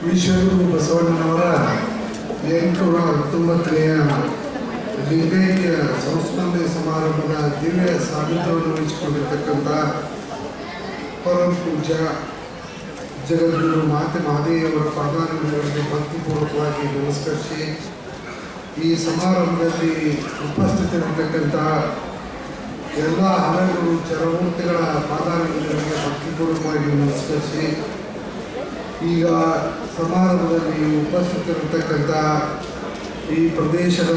ವಿಶ್ವಗುರು ಬಸವಣ್ಣನವರ ಎಂಟುನೂರ ಹತ್ತೊಂಬತ್ತನೆಯ ಲಿಂಗೈಕ್ಯ ಸಂಸ್ಮರಣೆ ಸಮಾರಂಭದ ದಿವ್ಯ ಸಾನ್ನಿಧ್ಯವನ್ನು ವಹಿಸಿಕೊಂಡಿರ್ತಕ್ಕಂಥ ಪರಮ ಪೂಜ್ಯ ಜಗದ್ಗುರು ಮಾತೆ ಮಹಾದೇವರ ಪಾದಾರಗಳಿಗೆ ಭಕ್ತಿಪೂರ್ವಕವಾಗಿ ನಮಸ್ಕರಿಸಿ ಈ ಸಮಾರಂಭದಲ್ಲಿ ಉಪಸ್ಥಿತರಿರ್ತಕ್ಕಂಥ ಎಲ್ಲ ಹಲವರು ಚರಮೂರ್ತಿಗಳ ಪಾದಾರಗಳಿಗೆ ಭಕ್ತಿಪೂರ್ವಕವಾಗಿ ನಮಸ್ಕರಿಸಿ ಈಗ ಸಮಾರಂಭದಲ್ಲಿ ಉಪಸ್ಥಿತರಿರ್ತಕ್ಕಂಥ ಈ ಪ್ರದೇಶದ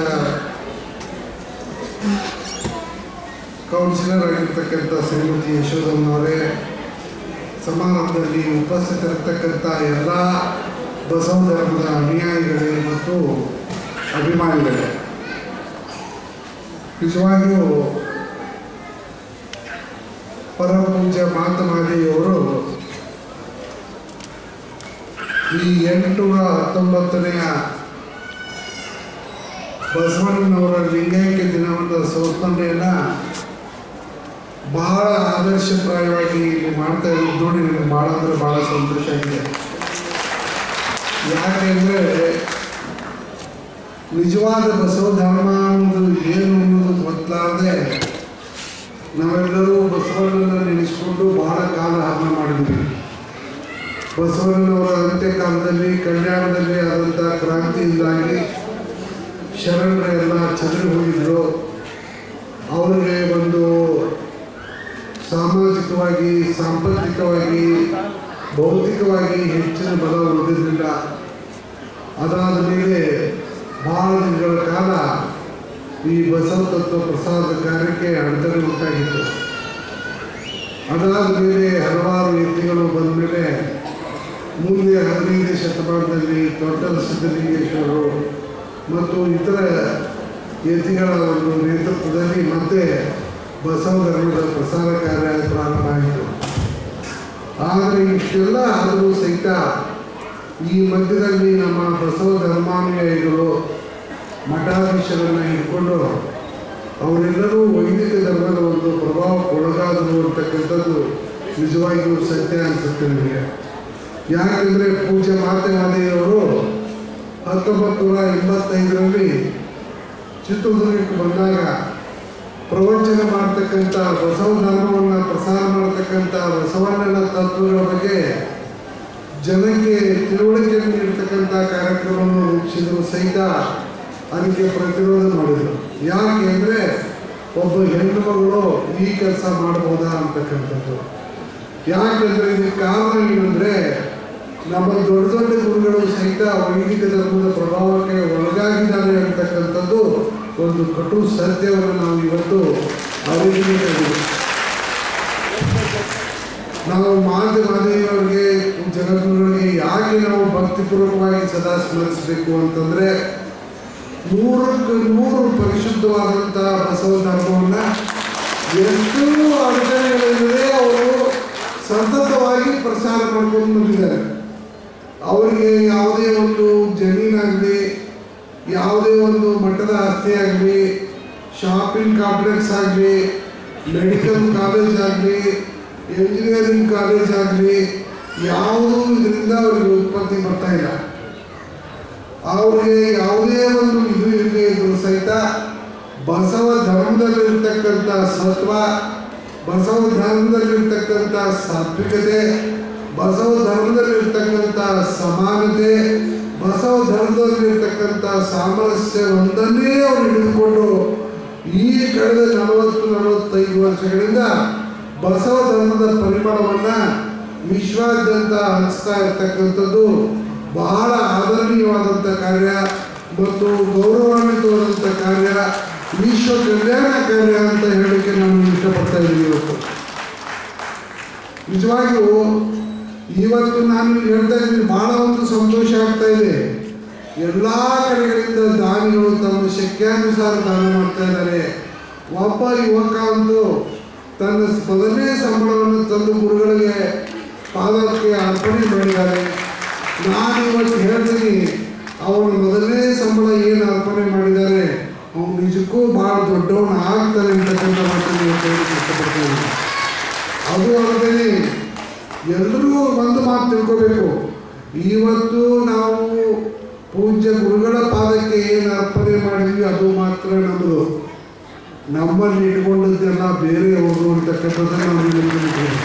ಕೌನ್ಸಿಲರ್ ಆಗಿರ್ತಕ್ಕಂಥ ಶ್ರೀಮತಿ ಯಶೋಧಮ್ಮನವರೇ ಸಮಾರಂಭದಲ್ಲಿ ಉಪಸ್ಥಿತರಿರ್ತಕ್ಕಂಥ ಎಲ್ಲ ಬಸವ ಧರ್ಮದ ಅನುಯಾಯಿಗಳೇ ಮತ್ತು ಅಭಿಮಾನಿಗಳೇ ನಿಜವಾಗಿಯೂ ಪರಮ ಪೂಜ್ಯ ಮಾತಮಾದೇವಿಯವರು ಈ ಎಂಟುನೂರ ಹತ್ತೊಂಬತ್ತನೆಯ ಬಸವಣ್ಣನವರ ಲಿಂಗೈಕ್ಯ ದಿನವನ್ನು ಸಂಸ್ಮರಣೆಯನ್ನು ಬಹಳ ಆದರ್ಶಪ್ರಾಯವಾಗಿ ಇಲ್ಲಿ ಮಾಡ್ತಾ ಇರೋದು ನೋಡಿ ನನಗೆ ಭಾಳ ಅಂದರೆ ಭಾಳ ಸಂತೋಷ ಆಗಿದೆ ಯಾಕೆಂದರೆ ನಿಜವಾದ ಬಸವ ಧರ್ಮ ಅನ್ನೋದು ಏನು ಅನ್ನೋದು ಗೊತ್ತಾಗದೆ ನಾವೆಲ್ಲರೂ ಬಸವಣ್ಣನ ನೆನೆಸ್ಕೊಂಡು ಬಹಳ ಕಾಲ ಹರಣ ಮಾಡಿದ್ವಿ ಬಸವಣ್ಣನವರ ಅಂತ್ಯಕಾಲದಲ್ಲಿ ಕಲ್ಯಾಣದಲ್ಲಿ ಆದಂಥ ಕ್ರಾಂತಿಯಿಂದಾಗಿ ಶರಣರೆಲ್ಲ ಚದುರಿ ಹೋಗಿದ್ರು ಅವರಿಗೆ ಒಂದು ಸಾಮಾಜಿಕವಾಗಿ ಸಾಂಪತ್ತಿಕವಾಗಿ ಭೌತಿಕವಾಗಿ ಹೆಚ್ಚಿನ ಬಲ ಉಳಿದಿರಲಿಲ್ಲ ಅದಾದ ಮೇಲೆ ಬಹಳ ದಿನಗಳ ಕಾಲ ಈ ಬಸವ ತತ್ವ ಪ್ರಸಾದ ಕಾರ್ಯಕ್ಕೆ ಅಡೆತಡೆ ಉಂಟಾಗಿತ್ತು ಅದಾದ ಮೇಲೆ ಹಲವಾರು ವ್ಯಕ್ತಿಗಳು ಬಂದ ಮೇಲೆ ಮುಂದೆ ಹದಿನೈದನೇ ಶತಮಾನದಲ್ಲಿ ದೊಡ್ಡ ಸಿದ್ಧಲಿಂಗೇಶ್ವರರು ಮತ್ತು ಇತರ ಯತಿಗಳ ಒಂದು ನೇತೃತ್ವದಲ್ಲಿ ಮತ್ತೆ ಬಸವ ಧರ್ಮದ ಪ್ರಸಾರ ಕಾರ್ಯ ಪ್ರಾರಂಭ ಆಯಿತು ಆದರೆ ಇಷ್ಟೆಲ್ಲ ಆದರೂ ಸಹಿತ ಈ ಮಧ್ಯದಲ್ಲಿ ನಮ್ಮ ಬಸವ ಧರ್ಮಾನುಯಾಯಿಗಳು ಮಠಾಧೀಶರನ್ನು ಇಟ್ಕೊಂಡು ಅವರೆಲ್ಲರೂ ವೈದಿಕ ಧರ್ಮದ ಒಂದು ಪ್ರಭಾವಕ್ಕೆ ಒಳಗಾದರು ಅಂತಕ್ಕಂಥದ್ದು ನಿಜವಾಗಿಯೂ ಸತ್ಯ ಅನಿಸುತ್ತೆ ನನಗೆ ಯಾಕೆಂದರೆ ಪೂಜ್ಯ ಮಾತೆ ಮಾದೇವಿಯವರು ಹತ್ತೊಂಬತ್ತು ನೂರ ಎಂಬತ್ತೈದರಲ್ಲಿ ಚಿತ್ರದುರ್ಗಕ್ಕೆ ಬಂದಾಗ ಪ್ರವಚನ ಮಾಡ್ತಕ್ಕಂಥ ಬಸವ ಧರ್ಮವನ್ನು ಪ್ರಸಾರ ಮಾಡ್ತಕ್ಕಂಥ ಬಸವಣ್ಣನ ತತ್ವಗಳ ಬಗ್ಗೆ ಜನಕ್ಕೆ ತಿಳುವಳಿಕೆ ನೀಡ್ತಕ್ಕಂಥ ಕಾರ್ಯಕ್ರಮವನ್ನು ರೂಪಿಸಿದ್ರು ಸಹಿತ ಅದಕ್ಕೆ ಪ್ರತಿರೋಧ ಮಾಡಿದರು ಯಾಕೆ ಅಂದರೆ ಒಬ್ಬ ಹೆಣ್ಣು ಮಗಳು ಈ ಕೆಲಸ ಮಾಡ್ಬೋದಾ ಅಂತಕ್ಕಂಥದ್ದು ಯಾಕೆಂದರೆ ಇದಕ್ಕೆ ಕಾರಣ ಏನಂದರೆ ನಮ್ಮ ದೊಡ್ಡ ದೊಡ್ಡ ಗುರುಗಳು ಸಹಿತ ವೈದಿಕ ಧರ್ಮದ ಪ್ರಭಾವಕ್ಕೆ ಒಳಗಾಗಿದ್ದಾರೆ ಅಂತಕ್ಕಂಥದ್ದು ಒಂದು ಕಟು ಸತ್ಯವನ್ನು ನಾವು ಇವತ್ತು ಅರಿಯಬೇಕಾಗಿದೆ ನಾವು ಮಾತೆ ಮಾದೇವಿಯವರಿಗೆ ಜಗದ್ಗುರುಗಳಿಗೆ ಯಾಕೆ ನಾವು ಭಕ್ತಿಪೂರ್ವಕವಾಗಿ ಸದಾ ಸ್ಮರಿಸಬೇಕು ಅಂತಂದರೆ ನೂರಕ್ಕೆ ನೂರು ಪರಿಶುದ್ಧವಾದಂಥ ಬಸವ ಧರ್ಮವನ್ನು ಎಷ್ಟು ಅಡಚಣೆಗಳಿಲ್ಲದೆ ಅವರು ಸತತವಾಗಿ ಪ್ರಸಾರ ಮಾಡ್ಕೊಂಡು ಬಂದಿದ್ದಾರೆ ಅವರಿಗೆ ಯಾವುದೇ ಒಂದು ಜಮೀನಾಗಲಿ ಯಾವುದೇ ಒಂದು ಮಟ್ಟದ ಆಸ್ತಿ ಆಗಲಿ ಶಾಪಿಂಗ್ ಕಾಂಪ್ಲೆಕ್ಸ್ ಆಗಲಿ ಮೆಡಿಕಲ್ ಕಾಲೇಜ್ ಆಗಲಿ ಎಂಜಿನಿಯರಿಂಗ್ ಕಾಲೇಜ್ ಆಗಲಿ ಯಾವುದೂ ಇದರಿಂದ ಅವರಿಗೆ ಉತ್ಪತ್ತಿ ಬರ್ತಾ ಇಲ್ಲ ಅವ್ರಿಗೆ ಯಾವುದೇ ಒಂದು ಇದು ಇರಲಿ ಇದ್ರು ಸಹಿತ ಬಸವ ಧರ್ಮದಲ್ಲಿರ್ತಕ್ಕಂಥ ಸತ್ವ ಬಸವ ಧರ್ಮದಲ್ಲಿರ್ತಕ್ಕಂಥ ಸಾತ್ವಿಕತೆ ಬಸವ ಧರ್ಮದಲ್ಲಿರ್ತಕ್ಕಂಥ ಸಮಾನತೆ ಬಸವ ಧರ್ಮದಲ್ಲಿರ್ತಕ್ಕಂಥ ಸಾಮರಸ್ಯ ಒಂದನ್ನೇ ಅವರು ಹಿಡಿದುಕೊಂಡು ಈ ಕಳೆದ ನಲವತ್ತು ನಲವತ್ತೈದು ವರ್ಷಗಳಿಂದ ಬಸವ ಧರ್ಮದ ಪರಿಮಳವನ್ನು ವಿಶ್ವಾದ್ಯಂತ ಹಂಚ್ತಾ ಇರ್ತಕ್ಕಂಥದ್ದು ಬಹಳ ಆದರಣೀಯವಾದಂಥ ಕಾರ್ಯ ಮತ್ತು ಗೌರವಾನ್ವಿತವಾದಂಥ ಕಾರ್ಯ ವಿಶ್ವ ಕಲ್ಯಾಣ ಕಾರ್ಯ ಅಂತ ಹೇಳಲಿಕ್ಕೆ ನಾನು ಇಷ್ಟಪಡ್ತಾ ಇದ್ದೀನಿ ಇವತ್ತು ನಿಜವಾಗಿಯೂ ಇವತ್ತು ನಾನು ಹೇಳ್ತಾ ಇದ್ದೀನಿ ಬಹಳ ಒಂದು ಸಂತೋಷ ಆಗ್ತಾ ಇದೆ ಎಲ್ಲ ಕಡೆಗಳಿಂದ ದಾನಿಗಳು ತಮ್ಮ ಶಕ್ಯಾನುಸಾರ ದಾನ ಮಾಡ್ತಾ ಇದ್ದಾರೆ ಒಬ್ಬ ಯುವಕ ಒಂದು ತನ್ನ ಮೊದಲನೇ ಸಂಬಳವನ್ನು ತಂದು ಗುರುಗಳಿಗೆ ಪಾದಕ್ಕೆ ಅರ್ಪಣೆ ಮಾಡಿದ್ದಾರೆ ನಾನು ಇವತ್ತು ಹೇಳ್ತೀನಿ ಅವನು ಮೊದಲನೇ ಸಂಬಳ ಏನು ಅರ್ಪಣೆ ಮಾಡಿದ್ದಾರೆ ಅವನು ನಿಜಕ್ಕೂ ಭಾಳ ದೊಡ್ಡವನು ಆಗ್ತಾನೆ ಅಂತಕ್ಕಂಥ ಮಾತನ್ನು ಇವತ್ತು ಹೇಳಕ್ಕೆ ಇಷ್ಟಪಡ್ತೀನಿ ಅದು ಅಲ್ಲದೆ ಎಲ್ಲರೂ ಒಂದು ಮಾತು ತಿಳ್ಕೋಬೇಕು ಇವತ್ತು ನಾವು ಪೂಜ್ಯ ಗುರುಗಳ ಪಾದಕ್ಕೆ ಏನು ಅರ್ಪಣೆ ಮಾಡಿದ್ವಿ ಅದು ಮಾತ್ರ ನಮ್ಮದು ನಮ್ಮಲ್ಲಿ ಇಟ್ಕೊಂಡದ್ದೆಲ್ಲ ಬೇರೆಯವರು ಅಂತಕ್ಕಂಥದ್ದನ್ನು ನಾವು ನೆನಪಿಟ್ಕೊಳ್ಳಿ.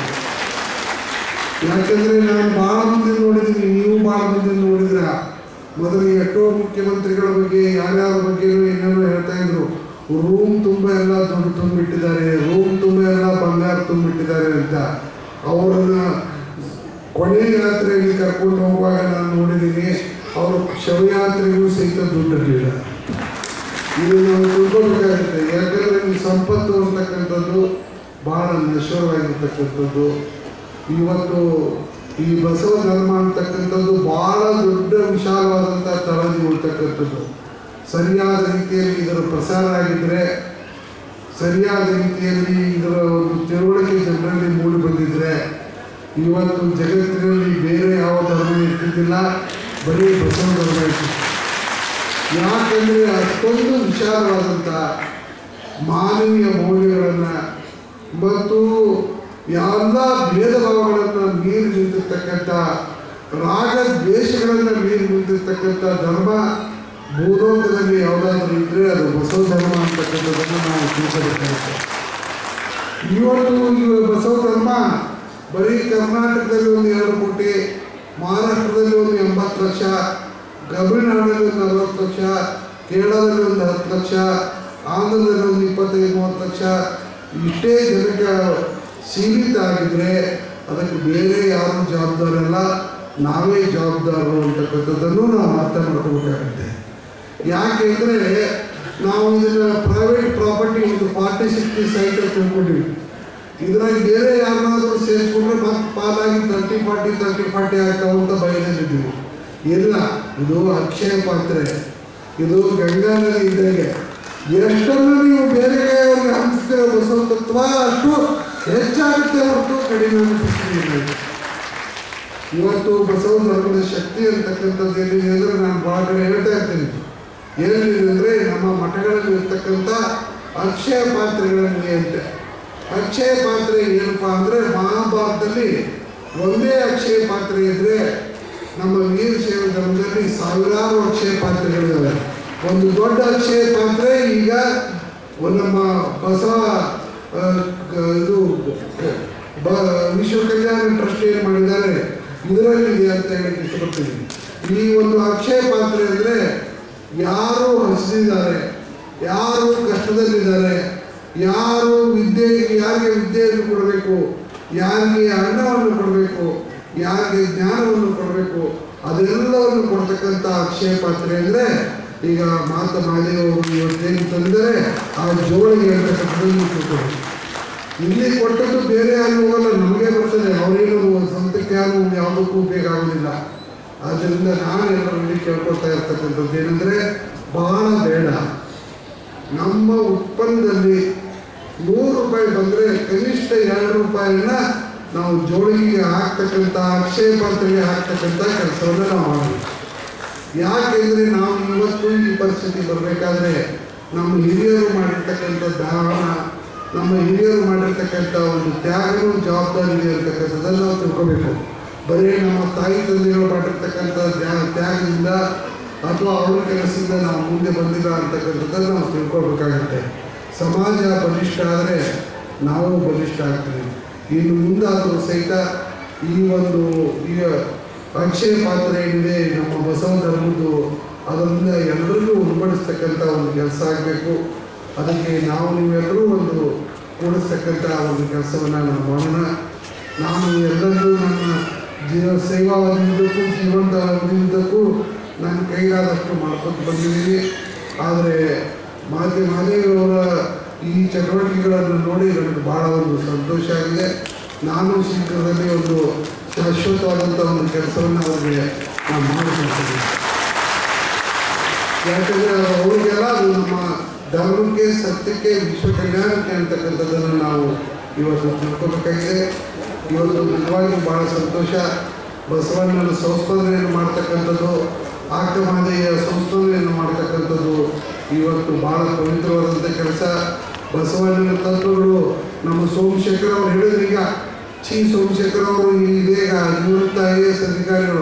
ಯಾಕಂದ್ರೆ ನಾನು ಭಾಳ ಮಂದಿ ನೋಡಿದ್ದೀನಿ ನೀವು ಭಾಳ ಮಂದಿ ನೋಡಿದ್ರ ಮೊದಲು ಎಷ್ಟೋ ಮುಖ್ಯಮಂತ್ರಿಗಳ ಬಗ್ಗೆ ಯಾರ್ಯಾರ ಬಗ್ಗೆನೂ ಏನೇನೋ ಹೇಳ್ತಾ ಇದ್ರು ರೂಮ್ ತುಂಬ ಎಲ್ಲ ದುಡ್ಡು ತುಂಬಿಟ್ಟಿದ್ದಾರೆ ರೂಮ್ ತುಂಬ ಎಲ್ಲ ಬಂಗಾರ ತುಂಬಿಟ್ಟಿದ್ದಾರೆ ಅಂತ ಅವರನ್ನ ಕೊನೆ ಯಾತ್ರೆಯಲ್ಲಿ ಕರ್ಕೊಂಡು ಹೋಗುವಾಗ ನಾನು ನೋಡಿದ್ದೀನಿ ಅವರು ಶವಯಾತ್ರೆಗೂ ಸಹಿತ ದುಡ್ಡಿರಲಿಲ್ಲ ಇದು ನಾವು ತಿಳ್ಕೊಬೇಕಾಗುತ್ತೆ ಯಾಕಂದ್ರೆ ಈ ಸಂಪತ್ತು ಅಂತಕ್ಕಂಥದ್ದು ಬಹಳ ನಶ್ವರವಾಗಿರ್ತಕ್ಕಂಥದ್ದು ಇವತ್ತು ಈ ಬಸವ ಧರ್ಮ ಅಂತಕ್ಕಂಥದ್ದು ಬಹಳ ದೊಡ್ಡ ವಿಶಾಲವಾದಂಥ ತಳದಿ ಉಳ್ತಕ್ಕಂಥದ್ದು ಸರಿಯಾದ ರೀತಿಯಲ್ಲಿ ಇದರ ಪ್ರಸಾರ ಆಗಿದ್ರೆ ಸರಿಯಾದ ರೀತಿಯಲ್ಲಿ ಇದರ ಒಂದು ತಿಳುವಳಿಕೆ ಜನರಲ್ಲಿ ಮೂಡಿ ಬಂದಿದ್ರೆ ಇವತ್ತು ಜಗತ್ತಿನಲ್ಲಿ ಬೇರೆ ಯಾವ ಧರ್ಮ ಇರ್ತಿದ್ದಿಲ್ಲ ಬರೀ ಬಸವ ಧರ್ಮ ಇರ್ತಿತ್ತು ಯಾಕೆಂದರೆ ಅಷ್ಟೊಂದು ವಿಶಾಲವಾದಂಥ ಮಾನವೀಯ ಮೌಲ್ಯಗಳನ್ನು ಮತ್ತು ಎಲ್ಲ ಭೇದ ಭಾವಗಳನ್ನು ಮೀರಿ ನಿಂತಿರ್ತಕ್ಕಂಥ ರಾಗ ದ್ವೇಷಗಳನ್ನು ಮೀರಿ ನಿಂತಿರ್ತಕ್ಕಂಥ ಧರ್ಮ ಭೂಲೋಕದಲ್ಲಿ ಯಾವುದಾದ್ರೂ ಇದ್ದರೆ ಅದು ಬಸವ ಧರ್ಮ ಅಂತಕ್ಕಂಥದ್ದನ್ನು ನಾವು ತಿಳಿಸಬೇಕಾಗುತ್ತೆ ಇವತ್ತು ಈ ಬಸವ ಧರ್ಮ ಬರೀ ಕರ್ನಾಟಕದಲ್ಲಿ ಒಂದು ಎರಡು ಕೋಟಿ ಮಹಾರಾಷ್ಟ್ರದಲ್ಲಿ ಒಂದು ಎಂಬತ್ತು ಲಕ್ಷ ತಮಿಳುನಾಡಲ್ಲಿ ಒಂದು ನಲವತ್ತು ಲಕ್ಷ ಕೇರಳದಲ್ಲಿ ಒಂದು ಹತ್ತು ಲಕ್ಷ ಆಂಧ್ರದಲ್ಲಿ ಒಂದು ಇಪ್ಪತ್ತೈದು ಮೂವತ್ತು ಲಕ್ಷ ಇಷ್ಟೇ ಜನಕ್ಕೆ ಸೀಮಿತ ಆಗಿದ್ರೆ ಅದಕ್ಕೆ ಬೇರೆ ಯಾರು ಜವಾಬ್ದಾರಲ್ಲ ನಾವೇ ಜವಾಬ್ದಾರರು ಅಂತಕ್ಕಂಥದ್ದನ್ನು ನಾವು ಅರ್ಥ ಮಾಡ್ಕೋಬೇಕಾಗುತ್ತೆ ಯಾಕೆಂದರೆ ನಾವು ಇದನ್ನ ಪ್ರೈವೇಟ್ ಪ್ರಾಪರ್ಟಿ ಒಂದು ಪಾರ್ಟಿಸಿಪ್ ಸೈಟ್ ಅಂತ ತಿಳ್ಕೊಂಡಿವಿ ಇದ್ರಾಗ ಬೇರೆ ಯಾರನ್ನಾದ್ರೂ ಸೇರಿಸ್ಕೊಂಡ್ರೆ ಮತ್ತೆ ಪಾಲಾಗಿ ತರ್ಟಿ ಫಾರ್ಟಿ ತರ್ಟಿ ಫಾರ್ಟಿ ಆಗ್ತಾವ ಅಂತ ಬಯಲಿದ್ದೀವಿ ಇಲ್ಲ ಇದು ಅಕ್ಷಯ ಪಾತ್ರೆ ಇದು ಗಂಗಾ ನದಿ ಇದ್ದಂಗೆ ಎಷ್ಟನ್ನು ನೀವು ಬೇರೆ ಕೈಯವ್ರಿಗೆ ಹಂಚ್ತೀರ ಬಸವ ತತ್ವ ಅಷ್ಟು ಹೆಚ್ಚಾಗುತ್ತೆ ಹೊರತು ಕಡಿಮೆ ಅನಿಸುತ್ತಿಲ್ಲ ಇವತ್ತು ಬಸವ ಧರ್ಮದ ಶಕ್ತಿ ಅಂತಕ್ಕಂಥದ್ದು ಏನಿದೆ ಅಂದರೆ ನಾನು ಭಾಳ ಕಡೆ ಹೇಳ್ತಾ ಇರ್ತೀನಿ ಏನಿದೆ ಅಂದರೆ ನಮ್ಮ ಮಠಗಳಲ್ಲಿ ಇರ್ತಕ್ಕಂಥ ಅಕ್ಷಯ ಪಾತ್ರೆಗಳಲ್ಲಿ ಅಂತ ಅಕ್ಷಯ ಪಾತ್ರೆ ಏನಪ್ಪ ಅಂದರೆ ಮಹಾಭಾರತದಲ್ಲಿ ಒಂದೇ ಅಕ್ಷಯ ಪಾತ್ರೆ ಇದ್ದರೆ ನಮ್ಮ ವೀರಶೈವ ಧರ್ಮದಲ್ಲಿ ಸಾವಿರಾರು ಅಕ್ಷಯ ಪಾತ್ರೆಗಳಿವೆ ಒಂದು ದೊಡ್ಡ ಅಕ್ಷಯ ಪಾತ್ರೆ ಈಗ ಒಂದು ನಮ್ಮ ಬಸವ ಆ, ಕ- ಇದು ಬ ವಿಶ್ವ ಕಲ್ಯಾಣ ಟ್ರಸ್ಟ್ ಏನು ಮಾಡಿದ್ದಾರೆ ಇದರಲ್ಲಿ ಇದೆ ಅಂತ ಹೇಳಕ್ಕೆ ಇಷ್ಟಪಡ್ತೀನಿ ಈ ಒಂದು ಅಕ್ಷಯ ಪಾತ್ರೆ ಅಂದರೆ ಯಾರು ಹಸಿದಿದ್ದಾರೆ ಯಾರು ಕಷ್ಟದಲ್ಲಿದ್ದಾರೆ ಯಾರು ವಿದ್ಯೆ ಯಾರಿಗೆ ವಿದ್ಯೆಯನ್ನು ಕೊಡಬೇಕು ಯಾರಿಗೆ ಅನ್ನವನ್ನು ಕೊಡಬೇಕು ಯಾರಿಗೆ ಜ್ಞಾನವನ್ನು ಕೊಡಬೇಕು ಅದೆಲ್ಲವನ್ನು ಕೊಡ್ತಕ್ಕಂಥ ಅಕ್ಷಯ ಪಾತ್ರೆ ಅಂದರೆ ಈಗ ಮಾತ ಮಾದೇವರು ಇವತ್ತೇನು ತಂದರೆ ಆ ಜೋಳಿಗೆ ಹೇಳ್ತಕ್ಕಂಥದ್ದನ್ನು ತಿಳ್ಕೊಳ್ಳಿ ಇಲ್ಲಿ ಕೊಟ್ಟದ್ದು ಬೇರೆ ಯಾರು ಹೋಗಲ್ಲ ನಮಗೆ ಬರ್ತದೆ ಅವರೇನು ಸ್ವಂತಕ್ಕೆ ಯಾರು ಯಾವುದಕ್ಕೂ ಉಪಯೋಗ ಆಗೋದಿಲ್ಲ ಆದ್ದರಿಂದ ನಾನು ಎಲ್ಲರಲ್ಲಿ ಕೇಳ್ಕೊಳ್ತಾ ಇರ್ತಕ್ಕಂಥದ್ದು ಏನಂದರೆ ಬಹಳ ಬೇಡ ನಮ್ಮ ಉತ್ಪನ್ನದಲ್ಲಿ ನೂರು ರೂಪಾಯಿ ಬಂದರೆ ಕನಿಷ್ಠ ಎರಡು ರೂಪಾಯಿನ ನಾವು ಜೋಳಿಗೆಗೆ ಹಾಕ್ತಕ್ಕಂಥ ಅಕ್ಷಯ ಪಾತ್ರೆಗೆ ಹಾಕ್ತಕ್ಕಂಥ ಕೆಲಸವನ್ನು ನಾವು ಮಾಡಬೇಕು ಯಾಕೆಂದರೆ ನಾವು ಇವತ್ತು ಈ ಪರಿಸ್ಥಿತಿ ಬರಬೇಕಾದ್ರೆ ನಮ್ಮ ಹಿರಿಯರು ಮಾಡಿರ್ತಕ್ಕಂಥ ದಾನ ನಮ್ಮ ಹಿರಿಯರು ಮಾಡಿರ್ತಕ್ಕಂಥ ಒಂದು ತ್ಯಾಗನೂ ಜವಾಬ್ದಾರಿ ಇದೆ ಅಂತಕ್ಕಂಥದ್ದನ್ನು ನಾವು ತಿಳ್ಕೋಬೇಕು ಬರೀ ನಮ್ಮ ತಾಯಿ ತಂದೆಗಳು ಮಾಡಿರ್ತಕ್ಕಂಥ ತ್ಯಾ- ತ್ಯಾಗದಿಂದ ಅಥವಾ ಅವ್ರ ಕೆಲಸದಿಂದ ನಾವು ಮುಂದೆ ಬಂದಿಲ್ಲ ಅಂತಕ್ಕಂಥದ್ದನ್ನು ನಾವು ತಿಳ್ಕೊಳ್ಬೇಕಾಗತ್ತೆ ಸಮಾಜ ಬಲಿಷ್ಠ ಆದರೆ ನಾವು ಬಲಿಷ್ಠ ಆಗ್ತೀವಿ ಇನ್ನು ಮುಂದಾದರೂ ಸಹಿತ ಈ ಒಂದು ಈ ಅಕ್ಷಯ ಪಾತ್ರೆ ಏನಿದೆ ನಮ್ಮ ಬಸವ ಧರ್ಮದ್ದು ಅದರಿಂದ ಎಲ್ಲರಿಗೂ ಉಲ್ಬಡಿಸ್ತಕ್ಕಂಥ ಒಂದು ಕೆಲಸ ಆಗಬೇಕು ಅದಕ್ಕೆ ನಾವು ನೀವೆಲ್ಲರೂ ಒಂದು ಕೂಡಿಸ್ತಕ್ಕಂಥ ಒಂದು ಕೆಲಸವನ್ನು ನಾವು ಮಾಡೋಣ ನಾನು ಎಲ್ಲರಿಗೂ ನನ್ನ ಜೀವ ಸೇವಾವಧಿಯುದ್ದಕ್ಕೂ ಜೀವನದ ಅವಧಿಯುದ್ದಕ್ಕೂ ನನ್ನ ಕೈಲಾದಷ್ಟು ಮಾಡ್ಕೊಂಡು ಬಂದಿದ್ದೀನಿ ಆದರೆ ಮಾತೆ ಮಾದೇವಿಯವರ ಈ ಚಟುವಟಿಕೆಗಳನ್ನು ನೋಡಿ ನನಗೆ ಭಾಳ ಒಂದು ಸಂತೋಷ ಆಗಿದೆ ನಾನು ಶೀಘ್ರದಲ್ಲಿ ಒಂದು ಶಾಶ್ವತವಾದಂಥ ಒಂದು ಕೆಲಸವನ್ನು ಅವರಿಗೆ ನಾನು ಮಾಡಿಕೊಡ್ತೀನಿ ಯಾಕಂದರೆ ಅವ್ರಿಗೆಲ್ಲ ಅದು ನಮ್ಮ ಧರ್ಮಕ್ಕೆ ಸತ್ಯಕ್ಕೆ ವಿಶ್ವ ಕಲ್ಯಾಣಕ್ಕೆ ಅಂತಕ್ಕಂಥದ್ದನ್ನು ನಾವು ಇವತ್ತು ತಿಳ್ಕೊಬೇಕಾಗಿದೆ ಇವತ್ತು ನಿಜವಾಗಿಯೂ ಭಾಳ ಸಂತೋಷ ಬಸವಣ್ಣನ ಸಂಸ್ಮರಣೆಯನ್ನು ಮಾಡ್ತಕ್ಕಂಥದ್ದು ಆಕಮಾದೆಯ ಸಂಸ್ಮರಣೆಯನ್ನು ಮಾಡ್ತಕ್ಕಂಥದ್ದು ಇವತ್ತು ಭಾಳ ಪವಿತ್ರವಾದಂಥ ಕೆಲಸ ಬಸವಣ್ಣನ ತತ್ವಗಳು ನಮ್ಮ ಸೋಮಶೇಖರ್ ಅವರು ಹೇಳಿದ್ರು ಈಗ ಚಿ ಸೋಮಶೇಖರ್ ಅವರು ಇದೀಗ ನಿವೃತ್ತ ಐ ಎ ಎಸ್ ಅಧಿಕಾರಿಗಳು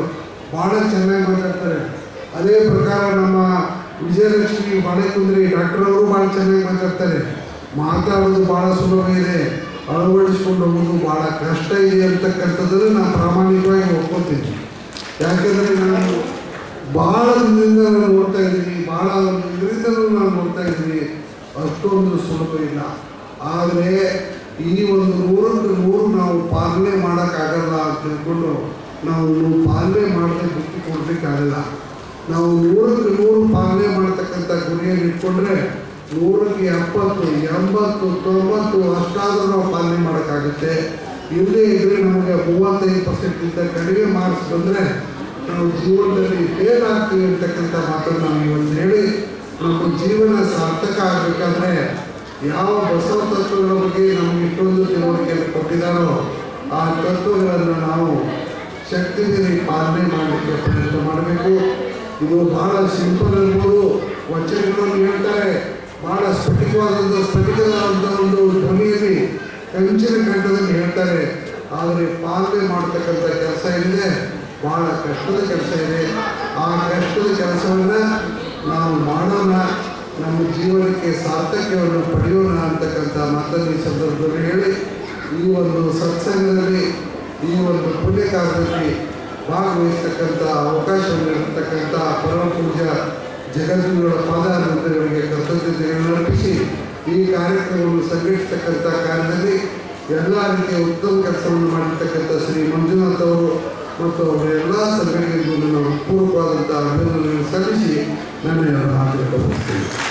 ಭಾಳ ಚೆನ್ನಾಗಿ ಮಾತಾಡ್ತಾರೆ ಅದೇ ಪ್ರಕಾರ ನಮ್ಮ ವಿಜಯಲಕ್ಷ್ಮಿ ಬಾಳೆಕುಂದ್ರಿ ಡಾಕ್ಟರ್ ಅವರು ಭಾಳ ಚೆನ್ನಾಗಿ ಮಾತಾಡ್ತಾರೆ ಮಾತಾಡೋದು ಭಾಳ ಸುಲಭ ಇದೆ ಅಳವಡಿಸ್ಕೊಂಡು ಹೋಗೋದು ಭಾಳ ಕಷ್ಟ ಇದೆ ಅಂತಕ್ಕಂಥದ್ದನ್ನು ನಾನು ಪ್ರಾಮಾಣಿಕವಾಗಿ ಒಪ್ಕೋತೀನಿ ಯಾಕೆಂದರೆ ನಾನು ಭಾಳ ದಿನದಿಂದ ನಾನು ನೋಡ್ತಾ ಇದ್ದೀನಿ ಭಾಳ ಒಂದು ಇದರಿಂದಲೂ ನಾನು ನೋಡ್ತಾ ಇದ್ದೀನಿ ಅಷ್ಟೊಂದು ಸುಲಭ ಇಲ್ಲ ಆದರೆ ಈ ಒಂದು ನೂರಕ್ಕೆ ನೂರು ನಾವು ಪಾಲನೆ ಮಾಡೋಕ್ಕಾಗಲ್ಲ ಅಂತ ತಿಳ್ಕೊಂಡು ನಾವು ಪಾಲನೆ ಮಾಡದೆ ಬಿಟ್ಟು ಕೊಡಲಿಕ್ಕಾಗಲ್ಲ ನಾವು ನೂರಕ್ಕೆ ನೂರು ಪಾಲನೆ ಮಾಡ್ತಕ್ಕಂಥ ಗುರಿಯನ್ನು ಇಟ್ಕೊಂಡ್ರೆ ನೂರಕ್ಕೆ ಎಪ್ಪತ್ತು ಎಂಬತ್ತು ತೊಂಬತ್ತು ಅಷ್ಟಾದರೂ ನಾವು ಪಾಲನೆ ಮಾಡೋಕ್ಕಾಗುತ್ತೆ ಇಲ್ಲದೇ ಇದ್ರೆ ನಮಗೆ ಮೂವತ್ತೈದು ಪರ್ಸೆಂಟ್ಗಿಂತ ಕಡಿಮೆ ಮಾರ್ಕ್ಸ್ ಬಂದರೆ ನಾವು ಜೀವನದಲ್ಲಿ ಫೇಲ್ ಆಗ್ತೀವಿ ಅಂತಕ್ಕಂಥ ಮಾತನ್ನು ನಾವು ಇವತ್ತು ಹೇಳಿ ನಮ್ಮ ಜೀವನ ಸಾರ್ಥಕ ಆಗಬೇಕಾದ್ರೆ ಯಾವ ಬಸವ ತತ್ವಗಳ ಬಗ್ಗೆ ನಮಗೆ ಇಷ್ಟೊಂದು ತಿಳುವಳಿಕೆಯನ್ನು ಕೊಟ್ಟಿದ್ದಾರೋ ಆ ತತ್ವಗಳನ್ನು ನಾವು ಶಕ್ತಿ ಮೀರಿ ಪಾಲನೆ ಮಾಡಲಿಕ್ಕೆ ಪ್ರಯತ್ನ ಮಾಡಬೇಕು ಇದು ಬಹಳ ಸಿಂಪಲ್ ಅನ್ಬೋದು ವಚನಗಳನ್ನು ಹೇಳ್ತಾರೆ ಬಹಳ ಸ್ಫಟಿಕವಾದಂಥ ಸ್ಫಟಿಕವಾದಂಥ ಒಂದು ಧ್ವನಿಯಲ್ಲಿ ಕಂಚಿನ ಕಂಠದಲ್ಲಿ ಹೇಳ್ತಾರೆ ಆದರೆ ಪಾಲನೆ ಮಾಡ್ತಕ್ಕಂಥ ಕೆಲಸ ಏನಿದೆ ಬಹಳ ಕಷ್ಟದ ಕೆಲಸ ಇದೆ ಆ ಕಷ್ಟದ ಕೆಲಸವನ್ನು ನಾವು ಮಾಡೋಣ ನಮ್ಮ ಜೀವನಕ್ಕೆ ಸಾರ್ಥಕ್ಯವನ್ನು ಪಡೆಯೋಣ ಅಂತಕ್ಕಂಥ ಮಾತನ್ನು ಈ ಸಂದರ್ಭದಲ್ಲಿ ಹೇಳಿ ಈ ಒಂದು ಸತ್ಸಂಗದಲ್ಲಿ ಈ ಒಂದು ಪುಣ್ಯ ಕಾರ್ಯದಲ್ಲಿ ಭಾಗವಹಿಸ್ತಕ್ಕಂಥ ಅವಕಾಶವನ್ನು ನೀಡತಕ್ಕಂಥ ಪರಮ ಪೂಜ್ಯ ಜಗದ್ಗುರುಗಳ ಪಾದಾನಂದಗಳಿಗೆ ಕೃತಜ್ಞತೆಗಳನ್ನು ಅರ್ಪಿಸಿ ಈ ಕಾರ್ಯಕ್ರಮವನ್ನು ಸಂಘಟಿಸ್ತಕ್ಕಂಥ ಕಾರ್ಯದಲ್ಲಿ ಎಲ್ಲ ರೀತಿಯ ಉತ್ತಮ ಕೆಲಸವನ್ನು ಮಾಡಿರ್ತಕ್ಕಂಥ ಶ್ರೀ ಮಂಜುನಾಥ್ ಅವರು ಮತ್ತು ಅವರ ಎಲ್ಲ ಸಂಘಟನೆಗೂ ನನ್ನ ಪೂರ್ವಕವಾದಂಥ ಅಭಿನಂದನೆ ಸಲ್ಲಿಸಿ ನನ್ನ ಮಾತುಗಳನ್ನು ಮುಗಿಸ್ತೇನೆ